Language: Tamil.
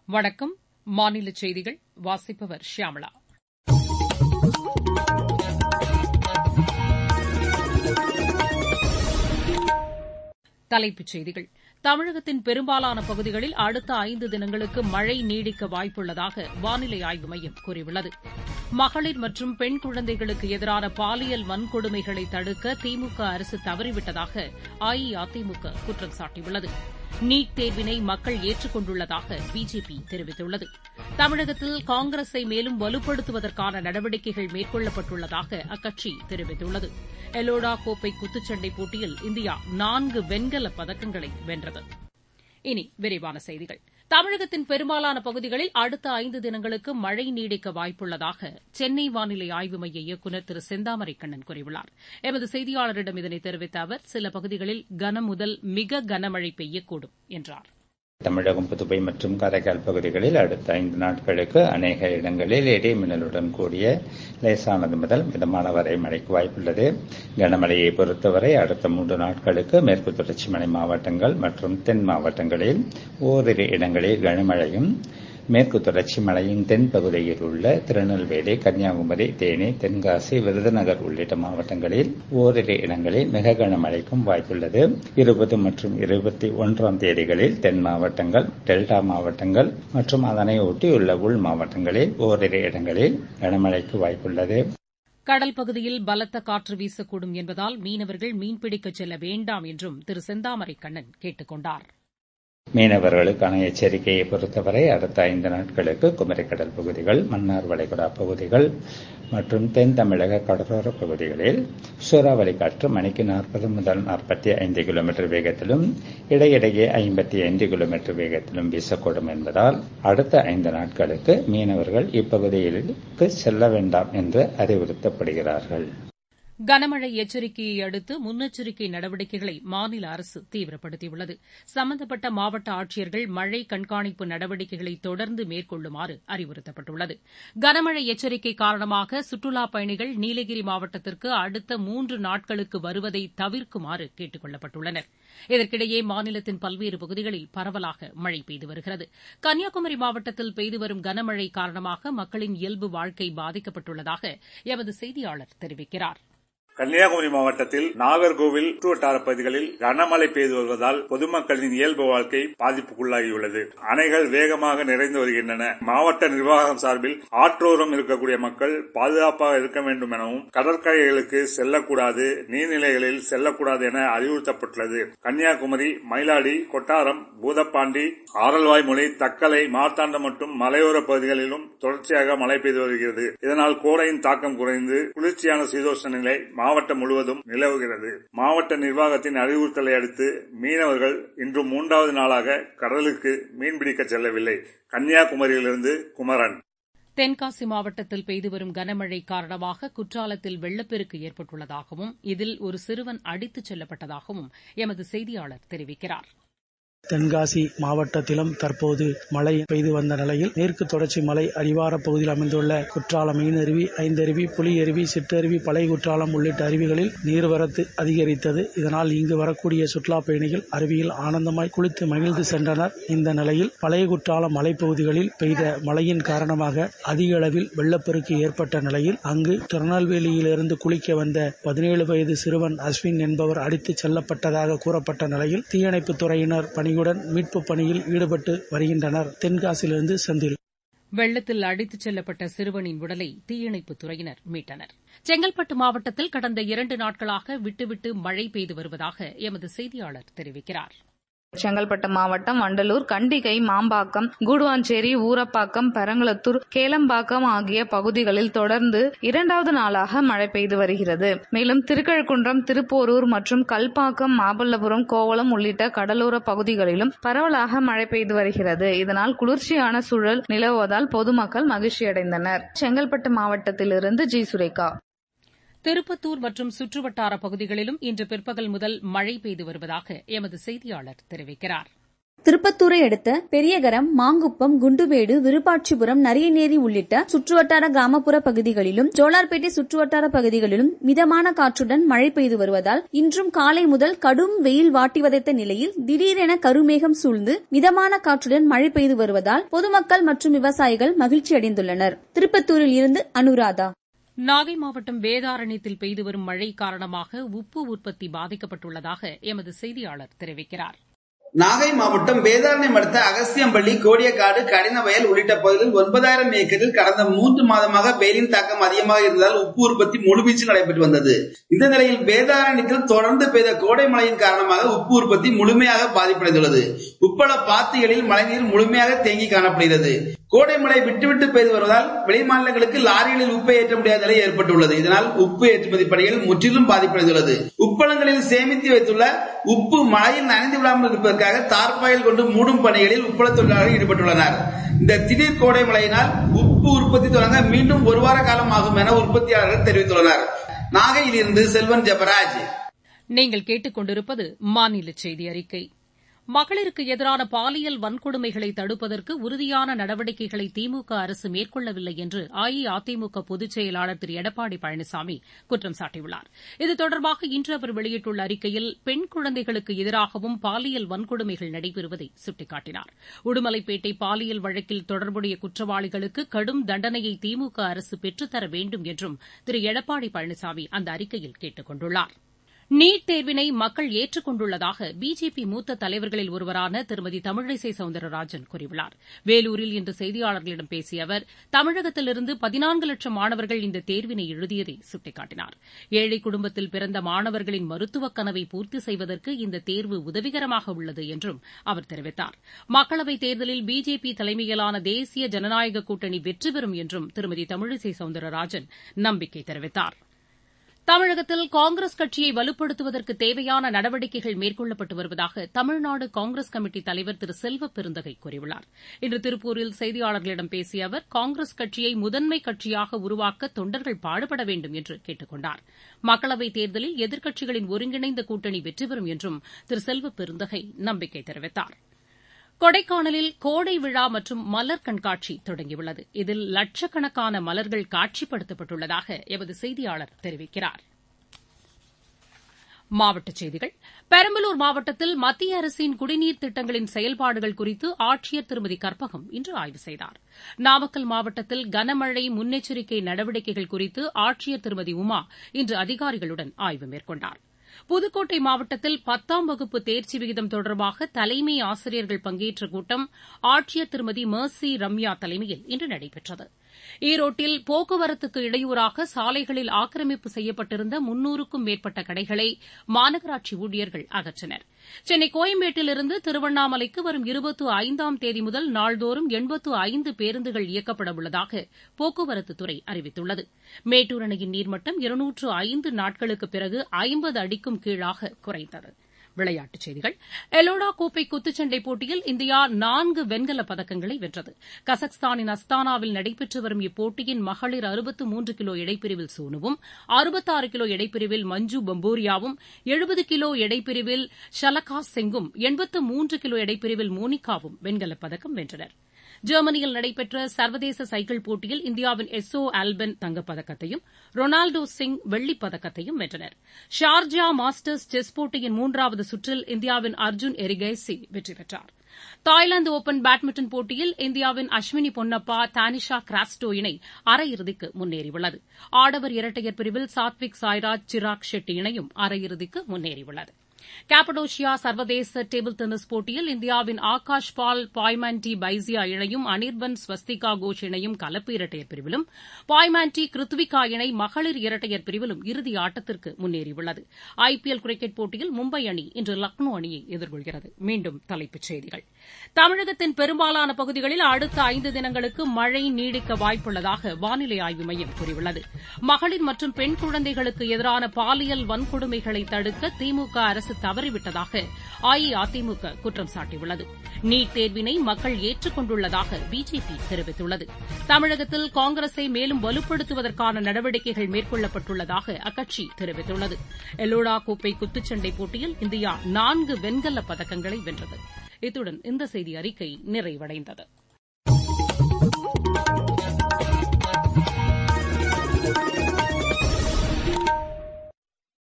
வணக்கம் மாநில செய்திகள் வாசிப்பவர் ஷியாமளா தலைப்புச் செய்திகள் தமிழகத்தின் பெரும்பாலான பகுதிகளில் அடுத்த ஐந்து தினங்களுக்கு மழை நீடிக்க வாய்ப்புள்ளதாக வானிலை ஆய்வு மையம் கூறியுள்ளது மகளிர் மற்றும் பெண் குழந்தைகளுக்கு எதிரான பாலியல் வன்கொடுமைகளை தடுக்க திமுக அரசு தவறிவிட்டதாக அஇஅதிமுக குற்றம் சாட்டியுள்ளது நீட் தேர்வினை மக்கள் ஏற்றுக் கொண்டுள்ளதாக பிஜேபி தெரிவித்துள்ளது தமிழகத்தில் காங்கிரஸை மேலும் வலுப்படுத்துவதற்கான நடவடிக்கைகள் மேற்கொள்ளப்பட்டுள்ளதாக அக்கட்சி தெரிவித்துள்ளது எலோடா கோப்பை குத்துச்சண்டை போட்டியில் இந்தியா நான்கு வெண்கலப் பதக்கங்களை வென்றது இனி விரிவான செய்திகள் தமிழகத்தின் பெரும்பாலான பகுதிகளில் அடுத்த ஐந்து தினங்களுக்கு மழை நீடிக்க வாய்ப்புள்ளதாக சென்னை வானிலை ஆய்வு மைய இயக்குநர் திரு செந்தாமரை கண்ணன் கூறியுள்ளார் எமது செய்தியாளரிடம் இதனை தெரிவித்த அவர் சில பகுதிகளில் கனமுதல் மிக கனமழை பெய்யக்கூடும் என்றார் தமிழகம் புதுவை மற்றும் காரைக்கால் பகுதிகளில் அடுத்த ஐந்து நாட்களுக்கு அநேக இடங்களில் இடி மின்னலுடன் கூடிய லேசானது முதல் மிதமான வரை மழைக்கு வாய்ப்புள்ளது கனமழையை பொறுத்தவரை அடுத்த மூன்று நாட்களுக்கு மேற்கு தொடர்ச்சி மலை மாவட்டங்கள் மற்றும் தென் மாவட்டங்களில் ஓரிரு இடங்களில் கனமழையும் மேற்கு தொடர்ச்சி மலையின் தென் பகுதியில் உள்ள திருநெல்வேலி கன்னியாகுமரி தேனி தென்காசி விருதுநகர் உள்ளிட்ட மாவட்டங்களில் ஓரிரு இடங்களில் மிக கனமழைக்கும் வாய்ப்புள்ளது இருபது மற்றும் இருபத்தி ஒன்றாம் தேதிகளில் தென் மாவட்டங்கள் டெல்டா மாவட்டங்கள் மற்றும் அதனை ஒட்டியுள்ள உள் மாவட்டங்களில் ஓரிரு இடங்களில் கனமழைக்கு வாய்ப்புள்ளது கடல் பகுதியில் பலத்த காற்று வீசக்கூடும் என்பதால் மீனவர்கள் மீன்பிடிக்கச் செல்ல வேண்டாம் என்றும் திரு செந்தாமரை கண்ணன் கேட்டுக் கொண்டாா் மீனவர்களுக்கான எச்சரிக்கையை பொறுத்தவரை அடுத்த ஐந்து நாட்களுக்கு குமரிக்கடல் பகுதிகள் மன்னார் வளைகுடா பகுதிகள் மற்றும் தென் தமிழக கடலோர பகுதிகளில் சூறாவளி காற்று மணிக்கு நாற்பது முதல் நாற்பத்தி ஐந்து கிலோமீட்டர் வேகத்திலும் இடையிடையே ஐம்பத்தி ஐந்து கிலோமீட்டர் வேகத்திலும் வீசக்கூடும் என்பதால் அடுத்த ஐந்து நாட்களுக்கு மீனவர்கள் இப்பகுதிகளுக்கு செல்ல வேண்டாம் என்று அறிவுறுத்தப்படுகிறார்கள் கனமழை எச்சரிக்கையை அடுத்து முன்னெச்சரிக்கை நடவடிக்கைகளை மாநில அரசு தீவிரப்படுத்தியுள்ளது சம்பந்தப்பட்ட மாவட்ட ஆட்சியர்கள் மழை கண்காணிப்பு நடவடிக்கைகளை தொடர்ந்து மேற்கொள்ளுமாறு அறிவுறுத்தப்பட்டுள்ளது கனமழை எச்சரிக்கை காரணமாக சுற்றுலாப் பயணிகள் நீலகிரி மாவட்டத்திற்கு அடுத்த மூன்று நாட்களுக்கு வருவதை தவிர்க்குமாறு கேட்டுக் கொள்ளப்பட்டுள்ளனர் இதற்கிடையே மாநிலத்தின் பல்வேறு பகுதிகளில் பரவலாக மழை பெய்து வருகிறது கன்னியாகுமரி மாவட்டத்தில் பெய்து வரும் கனமழை காரணமாக மக்களின் இயல்பு வாழ்க்கை பாதிக்கப்பட்டுள்ளதாக எமது செய்தியாளர் தெரிவிக்கிறார் கன்னியாகுமரி மாவட்டத்தில் நாகர்கோவில் சுற்றுவட்டார பகுதிகளில் கனமழை பெய்து வருவதால் பொதுமக்களின் இயல்பு வாழ்க்கை பாதிப்புக்குள்ளாகியுள்ளது அணைகள் வேகமாக நிறைந்து வருகின்றன மாவட்ட நிர்வாகம் சார்பில் ஆற்றோரம் இருக்கக்கூடிய மக்கள் பாதுகாப்பாக இருக்க வேண்டும் எனவும் கடற்கரைகளுக்கு செல்லக்கூடாது நீர்நிலைகளில் செல்லக்கூடாது என அறிவுறுத்தப்பட்டுள்ளது கன்னியாகுமரி மயிலாடி கொட்டாரம் பூதப்பாண்டி ஆரல்வாய்மொழி தக்கலை மார்த்தாண்டம் மற்றும் மலையோர பகுதிகளிலும் தொடர்ச்சியாக மழை பெய்து வருகிறது இதனால் கோடையின் தாக்கம் குறைந்து குளிர்ச்சியான சீதோஷ நிலை மாவட்டம் முழுவதும் நிலவுகிறது மாவட்ட நிர்வாகத்தின் அறிவுறுத்தலை அடுத்து மீனவர்கள் இன்று மூன்றாவது நாளாக கடலுக்கு மீன்பிடிக்க செல்லவில்லை கன்னியாகுமரியிலிருந்து குமரன் தென்காசி மாவட்டத்தில் பெய்து வரும் கனமழை காரணமாக குற்றாலத்தில் வெள்ளப்பெருக்கு ஏற்பட்டுள்ளதாகவும் இதில் ஒரு சிறுவன் அடித்துச் செல்லப்பட்டதாகவும் எமது செய்தியாளர் தெரிவிக்கிறார் தென்காசி மாவட்டத்திலும் தற்போது மழை பெய்து வந்த நிலையில் மேற்கு தொடர்ச்சி மலை அடிவார பகுதியில் அமைந்துள்ள குற்றாலம் மீனருவி ஐந்தருவி புலியருவி சிற்றருவி பழைய குற்றாலம் உள்ளிட்ட அருவிகளில் நீர்வரத்து அதிகரித்தது இதனால் இங்கு வரக்கூடிய சுற்றுலா பயணிகள் அருவியில் ஆனந்தமாய் குளித்து மகிழ்ந்து சென்றனர் இந்த நிலையில் பழைய குற்றாலம் மலைப்பகுதிகளில் பெய்த மழையின் காரணமாக அதிக அளவில் வெள்ளப்பெருக்கு ஏற்பட்ட நிலையில் அங்கு திருநெல்வேலியிலிருந்து குளிக்க வந்த பதினேழு வயது சிறுவன் அஸ்வின் என்பவர் அடித்துச் செல்லப்பட்டதாக கூறப்பட்ட நிலையில் தீயணைப்புத் துறையினர் பணி பணியுடன் மீட்புப் பணியில் ஈடுபட்டு வருகின்றனர் தென்காசியிலிருந்து செந்தில் வெள்ளத்தில் அடித்துச் செல்லப்பட்ட சிறுவனின் உடலை தீயணைப்புத் துறையினர் மீட்டனர் செங்கல்பட்டு மாவட்டத்தில் கடந்த இரண்டு நாட்களாக விட்டுவிட்டு மழை பெய்து வருவதாக எமது செய்தியாளர் தெரிவிக்கிறார் செங்கல்பட்டு மாவட்டம் வண்டலூர் கண்டிகை மாம்பாக்கம் கூடுவாஞ்சேரி ஊரப்பாக்கம் பெரங்குளத்தூர் கேளம்பாக்கம் ஆகிய பகுதிகளில் தொடர்ந்து இரண்டாவது நாளாக மழை பெய்து வருகிறது மேலும் திருக்கழுக்குன்றம் திருப்போரூர் மற்றும் கல்பாக்கம் மாமல்லபுரம் கோவளம் உள்ளிட்ட கடலோர பகுதிகளிலும் பரவலாக மழை பெய்து வருகிறது இதனால் குளிர்ச்சியான சூழல் நிலவுவதால் பொதுமக்கள் மகிழ்ச்சியடைந்தனர் செங்கல்பட்டு மாவட்டத்திலிருந்து ஜி சுரேகா திருப்பத்தூர் மற்றும் சுற்றுவட்டார பகுதிகளிலும் இன்று பிற்பகல் முதல் மழை பெய்து வருவதாக எமது செய்தியாளர் தெரிவிக்கிறார் திருப்பத்தூரை அடுத்த பெரியகரம் மாங்குப்பம் குண்டுமேடு விருப்பாட்சிபுரம் நரியநேரி உள்ளிட்ட சுற்றுவட்டார கிராமப்புற பகுதிகளிலும் ஜோலார்பேட்டை சுற்றுவட்டார பகுதிகளிலும் மிதமான காற்றுடன் மழை பெய்து வருவதால் இன்றும் காலை முதல் கடும் வெயில் வாட்டி வதைத்த நிலையில் திடீரென கருமேகம் சூழ்ந்து மிதமான காற்றுடன் மழை பெய்து வருவதால் பொதுமக்கள் மற்றும் விவசாயிகள் மகிழ்ச்சி அடைந்துள்ளனர் திருப்பத்தூரில் இருந்து அனுராதா நாகை மாவட்டம் வேதாரண்யத்தில் பெய்து வரும் மழை காரணமாக உப்பு உற்பத்தி பாதிக்கப்பட்டுள்ளதாக எமது செய்தியாளர் தெரிவிக்கிறார் நாகை மாவட்டம் வேதாரண்யம் அடுத்த அகஸ்தியம்பள்ளி கோடியக்காடு கடின வயல் உள்ளிட்ட பகுதிகளில் ஒன்பதாயிரம் ஏக்கரில் கடந்த மூன்று மாதமாக வெயிலின் தாக்கம் அதிகமாக இருந்ததால் உப்பு உற்பத்தி முழுவீச்சில் நடைபெற்று வந்தது இந்த நிலையில் வேதாரண்யத்தில் தொடர்ந்து பெய்த கோடை மழையின் காரணமாக உப்பு உற்பத்தி முழுமையாக பாதிப்படைந்துள்ளது உப்பள பாத்திகளில் மழைநீர் முழுமையாக தேங்கி காணப்படுகிறது கோடை மழை விட்டுவிட்டு பெய்து வருவதால் வெளிமாநிலங்களுக்கு லாரிகளில் உப்பை ஏற்ற முடியாத நிலை ஏற்பட்டுள்ளது இதனால் உப்பு ஏற்றுமதி பணிகள் முற்றிலும் பாதிப்படைந்துள்ளது உப்பளங்களில் சேமித்து வைத்துள்ள உப்பு மழையில் நனைந்து விடாமல் இருப்பதற்காக தார்பாயில் கொண்டு மூடும் பணிகளில் உப்பள தொழிலாளர்கள் ஈடுபட்டுள்ளனர் இந்த திடீர் கோடை மழையினால் உப்பு உற்பத்தி தொடங்க மீண்டும் ஒரு வார காலம் ஆகும் என உற்பத்தியாளர்கள் தெரிவித்துள்ளனர் நாகையில் இருந்து செல்வன் ஜெபராஜ் நீங்கள் கேட்டுக்கொண்டிருப்பது மாநில செய்தி அறிக்கை மகளிருக்கு எதிரான பாலியல் வன்கொடுமைகளை தடுப்பதற்கு உறுதியான நடவடிக்கைகளை திமுக அரசு மேற்கொள்ளவில்லை என்று அஇஅதிமுக பொதுச் செயலாளர் திரு எடப்பாடி பழனிசாமி குற்றம் சாட்டியுள்ளார் இது தொடர்பாக இன்று அவர் வெளியிட்டுள்ள அறிக்கையில் பெண் குழந்தைகளுக்கு எதிராகவும் பாலியல் வன்கொடுமைகள் நடைபெறுவதை சுட்டிக்காட்டினார் உடுமலைப்பேட்டை பாலியல் வழக்கில் தொடர்புடைய குற்றவாளிகளுக்கு கடும் தண்டனையை திமுக அரசு பெற்றுத்தர வேண்டும் என்றும் திரு எடப்பாடி பழனிசாமி அந்த அறிக்கையில் கேட்டுக் கொண்டுள்ளாா் நீட் தேர்வினை மக்கள் ஏற்றுக் கொண்டுள்ளதாக பிஜேபி மூத்த தலைவர்களில் ஒருவரான திருமதி தமிழிசை சவுந்தரராஜன் கூறியுள்ளார் வேலூரில் இன்று செய்தியாளர்களிடம் பேசிய அவர் தமிழகத்திலிருந்து பதினான்கு லட்சம் மாணவர்கள் இந்த தேர்வினை எழுதியதை சுட்டிக்காட்டினார் ஏழை குடும்பத்தில் பிறந்த மாணவர்களின் மருத்துவக் கனவை பூர்த்தி செய்வதற்கு இந்த தேர்வு உதவிகரமாக உள்ளது என்றும் அவர் தெரிவித்தார் மக்களவைத் தேர்தலில் பிஜேபி தலைமையிலான தேசிய ஜனநாயக கூட்டணி வெற்றி பெறும் என்றும் திருமதி தமிழிசை சவுந்தரராஜன் நம்பிக்கை தெரிவித்தாா் தமிழகத்தில் காங்கிரஸ் கட்சியை வலுப்படுத்துவதற்கு தேவையான நடவடிக்கைகள் மேற்கொள்ளப்பட்டு வருவதாக தமிழ்நாடு காங்கிரஸ் கமிட்டி தலைவர் திரு செல்வ பெருந்தகை கூறியுள்ளார் இன்று திருப்பூரில் செய்தியாளர்களிடம் பேசிய அவர் காங்கிரஸ் கட்சியை முதன்மை கட்சியாக உருவாக்க தொண்டர்கள் பாடுபட வேண்டும் என்று கேட்டுக் கொண்டார் மக்களவைத் தேர்தலில் எதிர்க்கட்சிகளின் ஒருங்கிணைந்த கூட்டணி வெற்றி பெறும் என்றும் திரு செல்வ பெருந்தகை நம்பிக்கை தெரிவித்தாா் கொடைக்கானலில் கோடை விழா மற்றும் மலர் கண்காட்சி தொடங்கியுள்ளது இதில் லட்சக்கணக்கான மலர்கள் காட்சிப்படுத்தப்பட்டுள்ளதாக எமது செய்தியாளர் தெரிவிக்கிறார் மாவட்டச் செய்திகள் பெரம்பலூர் மாவட்டத்தில் மத்திய அரசின் குடிநீர் திட்டங்களின் செயல்பாடுகள் குறித்து ஆட்சியர் திருமதி கற்பகம் இன்று ஆய்வு செய்தார் நாமக்கல் மாவட்டத்தில் கனமழை முன்னெச்சரிக்கை நடவடிக்கைகள் குறித்து ஆட்சியர் திருமதி உமா இன்று அதிகாரிகளுடன் ஆய்வு மேற்கொண்டாா் புதுக்கோட்டை மாவட்டத்தில் பத்தாம் வகுப்பு தேர்ச்சி விகிதம் தொடர்பாக தலைமை ஆசிரியர்கள் பங்கேற்ற கூட்டம் ஆட்சியர் திருமதி மர்சி ரம்யா தலைமையில் இன்று நடைபெற்றது ஈரோட்டில் போக்குவரத்துக்கு இடையூறாக சாலைகளில் ஆக்கிரமிப்பு செய்யப்பட்டிருந்த முன்னூறுக்கும் மேற்பட்ட கடைகளை மாநகராட்சி ஊழியர்கள் அகற்றினர் சென்னை கோயம்பேட்டிலிருந்து திருவண்ணாமலைக்கு வரும் இருபத்து ஐந்தாம் தேதி முதல் நாள்தோறும் எண்பத்து ஐந்து பேருந்துகள் இயக்கப்பட உள்ளதாக போக்குவரத்துத்துறை அறிவித்துள்ளது மேட்டூர் அணையின் நீர்மட்டம் இருநூற்று ஐந்து நாட்களுக்கு பிறகு ஐம்பது அடிக்கும் கீழாக குறைந்தது விளையாட்டுச் செய்திகள் எலோடா கோப்பை குத்துச்சண்டை போட்டியில் இந்தியா நான்கு வெண்கலப் பதக்கங்களை வென்றது கசக்ஸ்தானின் அஸ்தானாவில் நடைபெற்று வரும் இப்போட்டியின் மகளிர் அறுபத்து மூன்று கிலோ எடைப்பிரிவில் சோனுவும் அறுபத்தாறு கிலோ எடைப்பிரிவில் மஞ்சு பம்போரியாவும் எழுபது கிலோ எடைப்பிரிவில் ஷலகா செங்கும் எண்பத்து மூன்று கிலோ எடைப்பிரிவில் மோனிகாவும் வெண்கலப் பதக்கம் வென்றனா் ஜெர்மனியில் நடைபெற்ற சர்வதேச சைக்கிள் போட்டியில் இந்தியாவின் எஸ்ஸோ ஆல்பன் தங்கப்பதக்கத்தையும் ரொனால்டோ சிங் வெள்ளிப் பதக்கத்தையும் வென்றனர் ஷார்ஜா மாஸ்டர்ஸ் செஸ் போட்டியின் மூன்றாவது சுற்றில் இந்தியாவின் அர்ஜுன் எரிகைசி வெற்றி பெற்றார் தாய்லாந்து ஒபன் பேட்மிண்டன் போட்டியில் இந்தியாவின் அஸ்வினி பொன்னப்பா தானிஷா கிராஸ்டோ இணை அரையிறுதிக்கு முன்னேறியுள்ளது ஆடவர் இரட்டையர் பிரிவில் சாத்விக் சாய்ராஜ் சிராக் ஷெட்டி இணையும் அரையிறுதிக்கு முன்னேறியுள்ளது கேப்படோஷியா சர்வதேச டேபிள் டென்னிஸ் போட்டியில் இந்தியாவின் ஆகாஷ் பால் பாய்மான்டி பைசியா இணையும் அனிர்பன் ஸ்வஸ்திகா கோஷ் இணையும் கலப்பு இரட்டையர் பிரிவிலும் பாய்மான்டி கிருத்விகா இணை மகளிர் இரட்டையர் பிரிவிலும் இறுதி ஆட்டத்திற்கு முன்னேறியுள்ளது ஐபிஎல் கிரிக்கெட் போட்டியில் மும்பை அணி இன்று லக்னோ அணியை எதிர்கொள்கிறது மீண்டும் தலைப்புச் செய்திகள் தமிழகத்தின் பெரும்பாலான பகுதிகளில் அடுத்த ஐந்து தினங்களுக்கு மழை நீடிக்க வாய்ப்புள்ளதாக வானிலை ஆய்வு மையம் கூறியுள்ளது மகளிர் மற்றும் பெண் குழந்தைகளுக்கு எதிரான பாலியல் வன்கொடுமைகளை தடுக்க திமுக அரசு தவறிவிட்டதாக அஇஅதிமுக குற்றம் சாட்டியுள்ளது நீட் தேர்வினை மக்கள் ஏற்றுக் கொண்டுள்ளதாக பிஜேபி தெரிவித்துள்ளது தமிழகத்தில் காங்கிரஸை மேலும் வலுப்படுத்துவதற்கான நடவடிக்கைகள் மேற்கொள்ளப்பட்டுள்ளதாக அக்கட்சி தெரிவித்துள்ளது எல்லோரா கோப்பை குத்துச்சண்டை போட்டியில் இந்தியா நான்கு வெண்கலப் பதக்கங்களை வென்றது இத்துடன் இந்த செய்தி அறிக்கை நிறைவடைந்தது